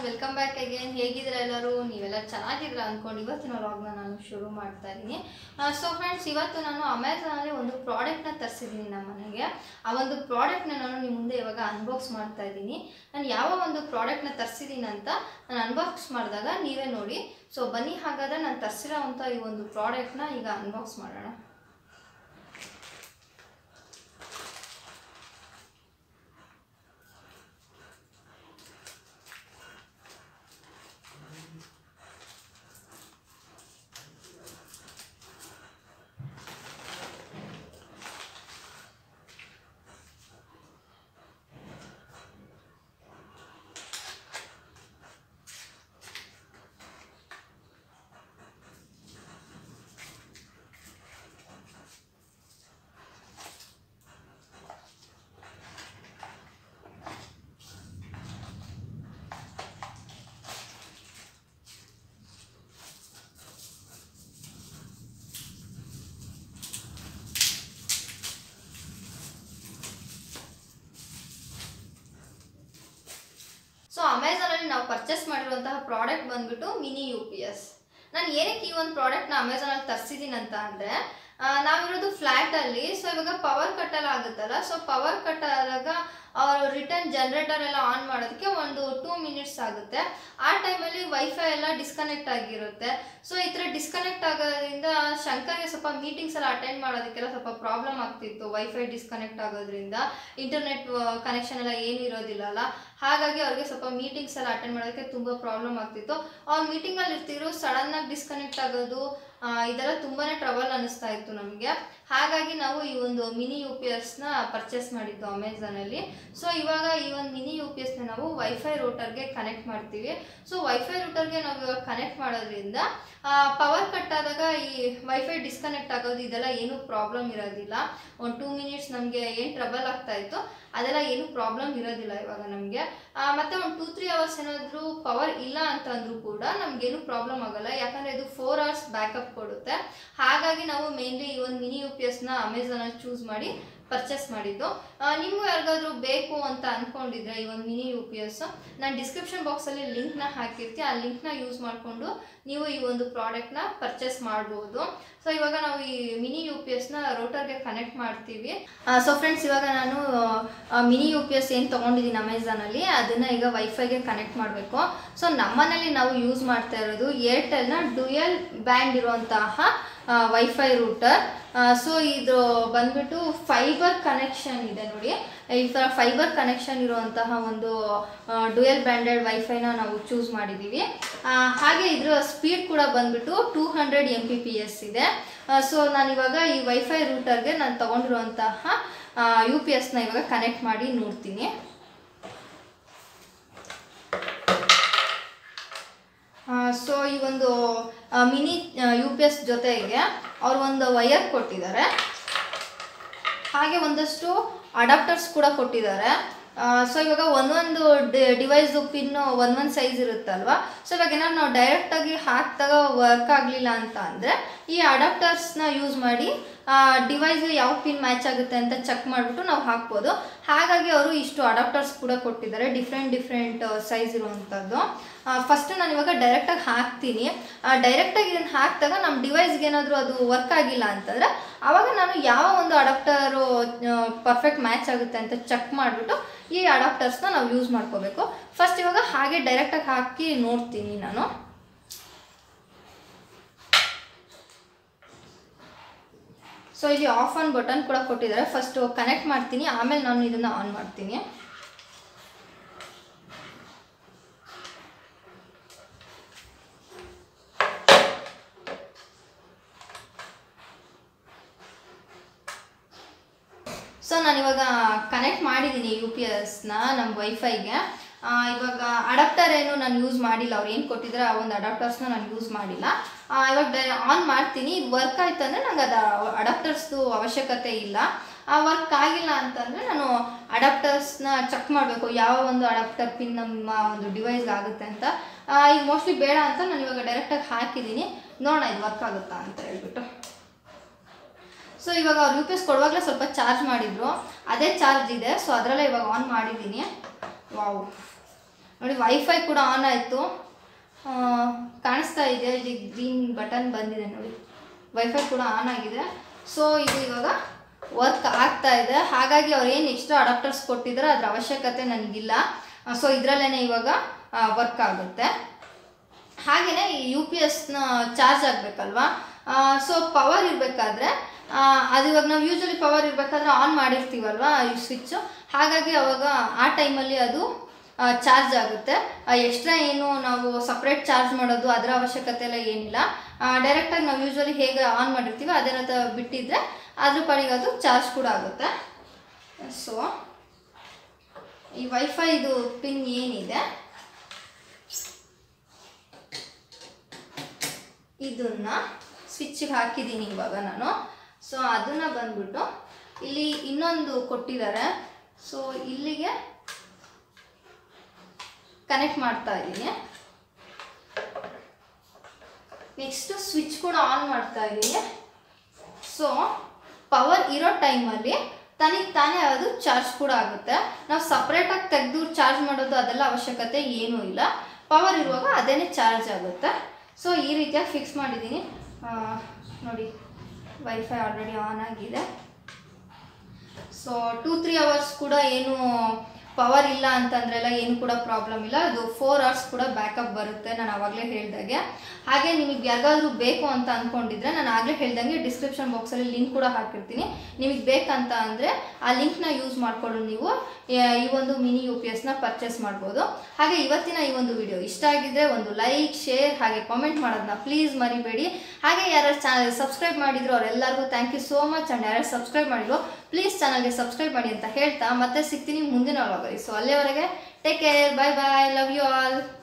welcome back again ಹೇಗಿದ್ದೀರಾ ಎಲ್ಲರೂ ನೀವೆಲ್ಲ ಚೆನ್ನಾಗಿದ್ರ ಅಂದ್ಕೊಂಡು ಇವತ್ತಿನ ವ್ಲಾಗ್ನ ನಾನು ಶುರು ಮಾಡ್ತಾ ಇದ್ದೀನಿ ಸೊ ಫ್ರೆಂಡ್ಸ್ ಇವತ್ತು ನಾನು ಅಮೆಝಾನಲ್ಲಿ ಒಂದು ಪ್ರಾಡಕ್ಟ್ನ ತರಿಸಿದ್ದೀನಿ ನಮ್ಮ ಮನೆಗೆ ಆ ಒಂದು ಪ್ರಾಡಕ್ಟ್ನ ನಾನು ನಿಮ್ಮ ಮುಂದೆ ಇವಾಗ ಅನ್ಬಾಕ್ಸ್ ಮಾಡ್ತಾ ಇದ್ದೀನಿ ನಾನು ಯಾವ ಒಂದು ಪ್ರಾಡಕ್ಟ್ನ ತರಿಸಿದ್ದೀನಿ ಅಂತ ನಾನು ಅನ್ಬಾಕ್ಸ್ ಮಾಡಿದಾಗ ನೀವೇ ನೋಡಿ ಸೊ ಬನ್ನಿ ಹಾಗಾದರೆ ನಾನು ತರಿಸಿರೋ ಅಂಥ ಈ ಒಂದು ಪ್ರಾಡಕ್ಟ್ನ ಈಗ ಅನ್ಬಾಕ್ಸ್ ಮಾಡೋಣ ಸೊ ಅಮೆಝಾನಲ್ಲಿ ನಾವು ಪರ್ಚೇಸ್ ಮಾಡಿರುವಂತಹ ಪ್ರಾಡಕ್ಟ್ ಬಂದ್ಬಿಟ್ಟು ಮಿನಿ ಯು ಪಿ ಎಸ್ ನಾನು ಏನಕ್ಕೆ ಈ ಒಂದು ಪ್ರಾಡಕ್ಟ್ನ ಅಮೆಝಾನಲ್ಲಿ ತರಿಸಿದ್ದೀನಿ ಅಂತ ಅಂದರೆ ನಾವಿರೋದು ಫ್ಲ್ಯಾಟಲ್ಲಿ ಸೊ ಇವಾಗ ಪವರ್ ಕಟ್ ಎಲ್ಲ ಆಗುತ್ತಲ್ಲ ಸೊ ಪವರ್ ಕಟ್ ಆದಾಗ ಅವರು ರಿಟರ್ನ್ ಜನರೇಟರ್ ಎಲ್ಲ ಆನ್ ಮಾಡೋದಕ್ಕೆ ಒಂದು ಟೂ ಮಿನಿಟ್ಸ್ ಆಗುತ್ತೆ ಆ ಟೈಮಲ್ಲಿ ವೈಫೈ ಎಲ್ಲ ಡಿಸ್ಕನೆಕ್ಟ್ ಆಗಿರುತ್ತೆ ಸೊ ಈ ಥರ ಡಿಸ್ಕನೆಕ್ಟ್ ಆಗೋದ್ರಿಂದ ಶಂಕರ್ಗೆ ಸ್ವಲ್ಪ ಮೀಟಿಂಗ್ಸ್ ಎಲ್ಲ ಅಟೆಂಡ್ ಮಾಡೋದಕ್ಕೆಲ್ಲ ಸ್ವಲ್ಪ ಪ್ರಾಬ್ಲಮ್ ಆಗ್ತಿತ್ತು ವೈಫೈ ಡಿಸ್ಕನೆಕ್ಟ್ ಆಗೋದ್ರಿಂದ ಇಂಟರ್ನೆಟ್ ಕನೆಕ್ಷನ್ ಎಲ್ಲ ಏನು ಇರೋದಿಲ್ಲಲ್ಲ ಹಾಗಾಗಿ ಅವ್ರಿಗೆ ಸ್ವಲ್ಪ ಮೀಟಿಂಗ್ಸ್ ಎಲ್ಲ ಅಟೆಂಡ್ ಮಾಡೋದಕ್ಕೆ ತುಂಬ ಪ್ರಾಬ್ಲಮ್ ಆಗ್ತಿತ್ತು ಅವ್ರು ಮೀಟಿಂಗಲ್ಲಿ ಇರ್ತಿದ್ರು ಸಡನ್ನಾಗಿ ಡಿಸ್ಕನೆಕ್ಟ್ ಆಗೋದು ಆ, ಇದೆಲ್ಲ ತುಂಬಾ ಟ್ರಬಲ್ ಅನ್ನಿಸ್ತಾ ಇತ್ತು ನಮಗೆ ಹಾಗಾಗಿ ನಾವು ಈ ಒಂದು ಮಿನಿ ಯು ಪಿ ಎಸ್ನ ಪರ್ಚೇಸ್ ಮಾಡಿದ್ದು ಅಮೆಝಾನಲ್ಲಿ ಸೊ ಇವಾಗ ಈ ಒಂದು ಮಿನಿ ಯು ಪಿ ಎಸ್ನ ನಾವು ವೈಫೈ ರೂಟರ್ಗೆ ಕನೆಕ್ಟ್ ಮಾಡ್ತೀವಿ ಸೊ ವೈಫೈ ರೂಟರ್ಗೆ ನಾವು ಇವಾಗ ಕನೆಕ್ಟ್ ಮಾಡೋದ್ರಿಂದ ಪವರ್ ಕಟ್ ಆದಾಗ ಈ ವೈಫೈ ಡಿಸ್ಕನೆಕ್ಟ್ ಆಗೋದು ಇದೆಲ್ಲ ಏನೂ ಪ್ರಾಬ್ಲಮ್ ಇರೋದಿಲ್ಲ ಒಂದು ಟೂ ಮಿನಿಟ್ಸ್ ನಮಗೆ ಏನು ಟ್ರಬಲ್ ಆಗ್ತಾ ಇತ್ತು ಅದೆಲ್ಲ ಏನು ಪ್ರಾಬ್ಲಮ್ ಇರೋದಿಲ್ಲ ಇವಾಗ ನಮಗೆ ಮತ್ತೆ ಒಂದು ಟೂ ತ್ರೀ ಅವರ್ಸ್ ಏನಾದರೂ ಪವರ್ ಇಲ್ಲ ಅಂತಂದ್ರೂ ಕೂಡ ನಮಗೇನು ಪ್ರಾಬ್ಲಮ್ ಆಗಲ್ಲ ಯಾಕಂದರೆ ಇದು ಫೋರ್ ಅವರ್ಸ್ ಬ್ಯಾಕಪ್ ಕೊಡುತ್ತೆ ಹಾಗಾಗಿ ನಾವು ಮೇನ್ಲಿ ಈ ಒಂದು ಮಿನಿ ಯು ಪಿ ಎಸ್ನ ಅಮೆಝಾನಲ್ಲಿ ಚೂಸ್ ಮಾಡಿ ಪರ್ಚೇಸ್ ಮಾಡಿದ್ದು ಆ, ನಿಮಗೂ ಯಾರಿಗಾದ್ರೂ ಬೇಕು ಅಂತ ಅಂದ್ಕೊಂಡಿದ್ರೆ ಈ ಒಂದು ಮಿನಿ ಯು ಪಿ ಎಸ್ ನಾನು ಡಿಸ್ಕ್ರಿಪ್ಷನ್ ಬಾಕ್ಸಲ್ಲಿ ಲಿಂಕ್ನ ಹಾಕಿರ್ತೀನಿ ಆ ಲಿಂಕ್ನ ಯೂಸ್ ಮಾಡಿಕೊಂಡು ನೀವು ಈ ಒಂದು ಪ್ರಾಡಕ್ಟ್ನ ಪರ್ಚೇಸ್ ಮಾಡ್ಬೋದು ಸೊ ಇವಾಗ ನಾವು ಈ ಮಿನಿ ಯು ಪಿ ಎಸ್ನ ರೋಟರ್ಗೆ ಕನೆಕ್ಟ್ ಮಾಡ್ತೀವಿ ಸೊ ಫ್ರೆಂಡ್ಸ್ ಇವಾಗ ನಾನು ಮಿನಿ ಯು ಪಿ ಎಸ್ ಏನು ತೊಗೊಂಡಿದ್ದೀನಿ ಅಮೆಝಾನಲ್ಲಿ ಅದನ್ನು ಈಗ ವೈಫೈಗೆ ಕನೆಕ್ಟ್ ಮಾಡಬೇಕು ಸೊ ನಮ್ಮನೇಲಿ ನಾವು ಯೂಸ್ ಮಾಡ್ತಾ ಇರೋದು ಏರ್ಟೆಲ್ನ ಡ್ಯುಯಲ್ ಬ್ಯಾಂಡ್ ಇರುವಂತಹ ವೈಫೈ ರೂಟರ್ ಸೊ ಇದು ಬಂದ್ಬಿಟ್ಟು ಫೈಬರ್ ಕನೆಕ್ಷನ್ ಇದೆ ನೋಡಿ ಈ ಥರ ಫೈಬರ್ ಕನೆಕ್ಷನ್ ಇರುವಂತಹ ಒಂದು ಡುಯಲ್ ಬ್ರ್ಯಾಂಡೆಡ್ ವೈಫೈನ ನಾವು ಚೂಸ್ ಮಾಡಿದ್ದೀವಿ ಆ, ಹಾಗೆ ಇದರ ಸ್ಪೀಡ್ ಕೂಡ ಬಂದ್ಬಿಟ್ಟು two hundred M P P S ಇದೆ ಸೊ ನಾನಿವಾಗ ಈ ವೈಫೈ ರೂಟರ್ಗೆ ನಾನು ತೊಗೊಂಡಿರುವಂತಹ ಯು ಪಿ ಎಸ್ನ ಇವಾಗ ಕನೆಕ್ಟ್ ಮಾಡಿ ನೋಡ್ತೀನಿ ಸೊ ಈ ಒಂದು ಮಿನಿ ಯು ಪಿ ಎಸ್ ಜೊತೆಗೆ ಅವರು ಒಂದು ವಯರ್ ಕೊಟ್ಟಿದ್ದಾರೆ ಹಾಗೆ ಒಂದಷ್ಟು ಅಡಾಪ್ಟರ್ಸ್ ಕೂಡ ಕೊಟ್ಟಿದ್ದಾರೆ ಸೊ ಇವಾಗ ಒಂದೊಂದು ಡಿವೈಸ್ ಪಿನ್ ಒಂದೊಂದು ಸೈಜ್ ಇರುತ್ತಲ್ವಾ ಸೊ ಇವಾಗ ಏನಾದ್ರು ನಾವು ಡೈರೆಕ್ಟಾಗಿ ಹಾಕಿದಾಗ ವರ್ಕ್ ಆಗಲಿಲ್ಲ ಅಂತ ಅಂದರೆ ಈ ಅಡಾಪ್ಟರ್ಸ್ನ ಯೂಸ್ ಮಾಡಿ ಡಿವೈಸ್ಗೆ ಯಾವ ಪಿನ್ ಮ್ಯಾಚ್ ಆಗುತ್ತೆ ಅಂತ ಚೆಕ್ ಮಾಡಿಬಿಟ್ಟು ನಾವು ಹಾಕ್ಬೋದು ಹಾಗಾಗಿ ಅವರು ಇಷ್ಟು ಅಡಾಪ್ಟರ್ಸ್ ಕೂಡ ಕೊಟ್ಟಿದ್ದಾರೆ ಡಿಫ್ರೆಂಟ್ ಡಿಫ್ರೆಂಟ್ ಸೈಜ್ ಇರುವಂಥದ್ದು ಫಸ್ಟ್ ನಾನು ಇವಾಗ ಡೈರೆಕ್ಟಾಗಿ ಹಾಕ್ತೀನಿ ಡೈರೆಕ್ಟಾಗಿ ಇದನ್ನು ಹಾಕಿದಾಗ ನಮ್ಮ ಡಿವೈಸ್ಗೆ ಏನಾದರೂ ಅದು ವರ್ಕ್ ಆಗಿಲ್ಲ ಅಂತಂದರೆ ಆವಾಗ ನಾನು ಯಾವ ಒಂದು ಅಡಾಪ್ಟರು ಪರ್ಫೆಕ್ಟ್ ಮ್ಯಾಚ್ ಆಗುತ್ತೆ ಅಂತ ಚೆಕ್ ಮಾಡಿಬಿಟ್ಟು ಈ ಅಡಾಪ್ಟರ್ಸ್ನ ನಾವು ಯೂಸ್ ಮಾಡ್ಕೋಬೇಕು ಫಸ್ಟ್ ಇವಾಗ ಹಾಗೆ ಡೈರೆಕ್ಟಾಗಿ ಹಾಕಿ ನೋಡ್ತೀನಿ ನಾನು ಸೊ ಇಲ್ಲಿ ಆಫ್ ಆನ್ ಬಟನ್ ಕೂಡ ಕೊಟ್ಟಿದ್ದಾರೆ ಫಸ್ಟ್ ಕನೆಕ್ಟ್ ಮಾಡ್ತೀನಿ ಆಮೇಲೆ ನಾನು ಇದನ್ನು ಆನ್ ಮಾಡ್ತೀನಿ ಸೊ ನಾನಿವಾಗ ಕನೆಕ್ಟ್ ಮಾಡಿದ್ದೀನಿ ಯು ಪಿ ಎಸ್ನ ನಮ್ಮ ವೈಫೈಗೆ ಇವಾಗ ಅಡಾಪ್ಟರ್ ಏನು ನಾನು ಯೂಸ್ ಮಾಡಿಲ್ಲ ಅವ್ರು ಏನು ಕೊಟ್ಟಿದ್ದಾರೆ ಆ ಒಂದು ಅಡಾಪ್ಟರ್ಸ್ನ ನಾನು ಯೂಸ್ ಮಾಡಿಲ್ಲ ಆ, ಇವಾಗ ಡೈ ಆನ್ ಮಾಡ್ತೀನಿ ಇದು ವರ್ಕ್ ಆಯ್ತು ಅಂದರೆ ನಂಗೆ ಅದು ಅಡಾಪ್ಟರ್ಸ್ದು ಅವಶ್ಯಕತೆ ಇಲ್ಲ ಆ ವರ್ಕ್ ಆಗಿಲ್ಲ ಅಂತಂದರೆ ನಾನು ಅಡಾಪ್ಟರ್ಸ್ನ ಚೆಕ್ ಮಾಡಬೇಕು ಯಾವ ಒಂದು ಅಡಾಪ್ಟರ್ ಪಿನ್ ನಮ್ಮ ಒಂದು ಡಿವೈಸ್ಗೆ ಆಗುತ್ತೆ ಅಂತ ಆ, ಈಗ ಮೋಸ್ಟ್ಲಿ ಬೇಡ ಅಂತ ನಾನು ಇವಾಗ ಡೈರೆಕ್ಟಾಗಿ ಹಾಕಿದ್ದೀನಿ ನೋಡೋಣ ಇದು ವರ್ಕ್ ಆಗುತ್ತಾ ಅಂತ ಹೇಳ್ಬಿಟ್ಟು ಸೊ ಇವಾಗ ಅವ್ರು ಯು ಪಿ ಎಸ್ ಕೊಡುವಾಗಲೇ ಸ್ವಲ್ಪ ಚಾರ್ಜ್ ಮಾಡಿದ್ರು ಅದೇ ಚಾರ್ಜ್ ಇದೆ ಸೊ ಅದರಲ್ಲೇ ಇವಾಗ ಆನ್ ಮಾಡಿದ್ದೀನಿ ವಾವ್ ನೋಡಿ ವೈಫೈ ಕೂಡ ಆನ್ ಆಯಿತು ಕಾಣಿಸ್ತಾ ಇದೆ ಇಲ್ಲಿ ಗ್ರೀನ್ ಬಟನ್ ಬಂದಿದೆ ನೋಡಿ ವೈಫೈ ಕೂಡ ಆನ್ ಆಗಿದೆ ಸೊ ಇದು ಇವಾಗ ವರ್ಕ್ ಆಗ್ತಾ ಇದೆ ಹಾಗಾಗಿ ಅವ್ರು ಏನು ಎಕ್ಸ್ಟ್ರಾ ಅಡಾಪ್ಟರ್ಸ್ ಕೊಟ್ಟಿದ್ದಾರೆ ಅದ್ರ ಅವಶ್ಯಕತೆ ನನಗಿಲ್ಲ ಸೊ ಇದರಲ್ಲೇ ಇವಾಗ ವರ್ಕ್ ಆಗುತ್ತೆ ಹಾಗೆಯೇ ಈ ಯು ಪಿ ಎಸ್ನ ಚಾರ್ಜ್ ಆಗಬೇಕಲ್ವಾ ಸೊ ಪವರ್ ಇರಬೇಕಾದ್ರೆ ಅದು ಇವಾಗ ನಾವು ಯೂಶಲಿ ಪವರ್ ಇರಬೇಕಾದ್ರೆ ಆನ್ ಮಾಡಿರ್ತೀವಲ್ವಾ ಈ ಸ್ವಿಚ್ಚು ಹಾಗಾಗಿ ಅವಾಗ ಆ ಟೈಮಲ್ಲಿ ಅದು ಚಾರ್ಜ್ ಆಗುತ್ತೆ ಎಕ್ಸ್ಟ್ರಾ ಏನು ನಾವು ಸಪ್ರೇಟ್ ಚಾರ್ಜ್ ಮಾಡೋದು ಅದರ ಅವಶ್ಯಕತೆ ಎಲ್ಲ ಏನಿಲ್ಲ ಡೈರೆಕ್ಟಾಗಿ ನಾವು ಯೂಶ್ವಲಿ ಹೇಗೆ ಆನ್ ಮಾಡಿರ್ತೀವಿ ಅದೇ ರೀತಿ ಬಿಟ್ಟಿದ್ರೆ ಅದ್ರ ಪಾಡಿಗೆ ಅದು ಚಾರ್ಜ್ ಕೂಡ ಆಗುತ್ತೆ ಸೊ ಈ ವೈಫೈದು ಪಿನ್ ಏನಿದೆ ಇದನ್ನ ಸ್ವಿಚ್ಗೆ ಹಾಕಿದ್ದೀನಿ ಇವಾಗ ನಾನು ಸೊ ಅದನ್ನ ಬಂದ್ಬಿಟ್ಟು ಇಲ್ಲಿ ಇನ್ನೊಂದು ಕೊಟ್ಟಿದ್ದಾರೆ ಸೊ ಇಲ್ಲಿಗೆ ಕನೆಕ್ಟ್ ಮಾಡ್ತಾ ಇದ್ದೀನಿ ನೆಕ್ಸ್ಟ್ ಸ್ವಿಚ್ ಕೂಡ ಆನ್ ಮಾಡ್ತಾ ಇದ್ದೀನಿ ಸೊ ಪವರ್ ಇರೋ ಟೈಮಲ್ಲಿ ತನಿಗೆ ತಾನೇ ಅದು ಚಾರ್ಜ್ ಕೂಡ ಆಗುತ್ತೆ ನಾವು ಸಪ್ರೇಟಾಗಿ ತೆಗೆದು ಚಾರ್ಜ್ ಮಾಡೋದು ಅದೆಲ್ಲ ಅವಶ್ಯಕತೆ ಏನೂ ಇಲ್ಲ ಪವರ್ ಇರುವಾಗ ಅದೇನೇ ಚಾರ್ಜ್ ಆಗುತ್ತೆ ಸೊ ಈ ರೀತಿಯಾಗಿ ಫಿಕ್ಸ್ ಮಾಡಿದ್ದೀನಿ ಆ, ನೋಡಿ ವೈಫೈ ಆಲ್ರೆಡಿ ಆನ್ ಆಗಿದೆ ಸೊ ಟೂ ತ್ರೀ ಅವರ್ಸ್ ಕೂಡ ಏನು ಪವರ್ ಇಲ್ಲ ಅಂತಂದ್ರೆಲ್ಲ ಏನು ಕೂಡ ಪ್ರಾಬ್ಲಮ್ ಇಲ್ಲ ಅದು ಫೋರ್ ಅವರ್ಸ್ ಕೂಡ ಬ್ಯಾಕಪ್ ಬರುತ್ತೆ ನಾನು ಆವಾಗಲೇ ಹೇಳ್ದಾಗೆ ಹಾಗೆ ನಿಮಗೆ ಯಾರಿಗಾದ್ರೂ ಬೇಕು ಅಂತ ಅಂದ್ಕೊಂಡಿದ್ರೆ ನಾನು ಆಗಲೇ ಹೇಳ್ದಂಗೆ ಡಿಸ್ಕ್ರಿಪ್ಷನ್ ಬಾಕ್ಸಲ್ಲಿ ಲಿಂಕ್ ಕೂಡ ಹಾಕಿರ್ತೀನಿ ನಿಮಗೆ ಬೇಕಂತ ಅಂದರೆ ಆ ಲಿಂಕ್ನ ಯೂಸ್ ಮಾಡಿಕೊಂಡು ನೀವು ಆ, ಈ ಒಂದು ಮಿನಿ ಯು ಪಿ ಎಸ್ನ ಪರ್ಚೇಸ್ ಮಾಡ್ಬೋದು ಹಾಗೆ ಇವತ್ತಿನ ಈ ಒಂದು ವಿಡಿಯೋ ಇಷ್ಟ ಆಗಿದ್ರೆ ಒಂದು ಲೈಕ್ ಶೇರ್ ಹಾಗೆ ಕಾಮೆಂಟ್ ಮಾಡೋದನ್ನ ಪ್ಲೀಸ್ ಮರಿಬೇಡಿ ಹಾಗೆ ಯಾರು ಚಾನಲ್ ಸಬ್ಸ್ಕ್ರೈಬ್ ಮಾಡಿದ್ರು ಅವರೆಲ್ಲರಿಗೂ thank you so much and ಯಾರು ಸಬ್ಸ್ಕ್ರೈಬ್ ಮಾಡಿದ್ರು ಪ್ಲೀಸ್ ಚಾನಲ್ಗೆ ಸಬ್ಸ್ಕ್ರೈಬ್ ಮಾಡಿ ಅಂತ ಹೇಳ್ತಾ ಮತ್ತೆ ಸಿಗ್ತೀನಿ ಮುಂದಿನ ವ್ಲಾಗಲ್ಲಿ ಸೊ ಅಲ್ಲಿವರೆಗೆ take care bye bye love you all